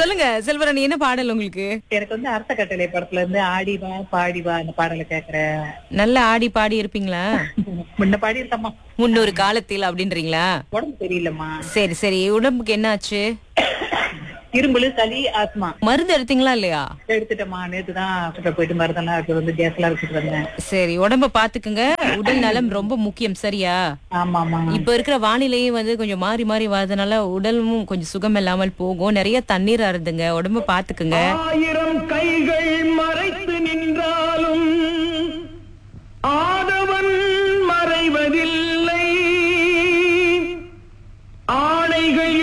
சொல்லுங்க செல்வரணி என்ன பாடல் உங்களுக்கு எனக்கு வந்து அர்த்த கட்டளை படத்துல இருந்து ஆடி வா பாடி வா அந்த பாடலை கேக்குறேன் நல்லா ஆடி பாடி இருப்பீங்களா முன்ன பாடி இருக்கம்மா முன்னொரு காலத்தில் அப்படின்றீங்களா உடம்பு தெரியலம்மா சரி சரி உடம்புக்கு என்ன ஆச்சு இரும்புல சளி ஆஸ்மா மருந்து எடுத்தீங்களா இல்லையா எடுத்துட்டேம்மா நேத்து தான் hospital போயிட்டு மருந்தெல்லாம் எடுத்து வந்து கேஸ் எல்லாம் வச்சுட்டு வந்தேன் சரி உடம்ப பாத்துக்குங்க உடல் நலம் ரொம்ப முக்கியம் சரியா ஆமா ஆமா இப்ப இருக்கிற வானிலையும் வந்து கொஞ்சம் மாறி மாறி வரதுனால உடலும் கொஞ்சம் சுகம் இல்லாமல் போகும் நிறைய தண்ணீர் அருந்துங்க உடம்ப பாத்துக்குங்க ஆயிரம் கைகள் மறைத்து நின்றாலும்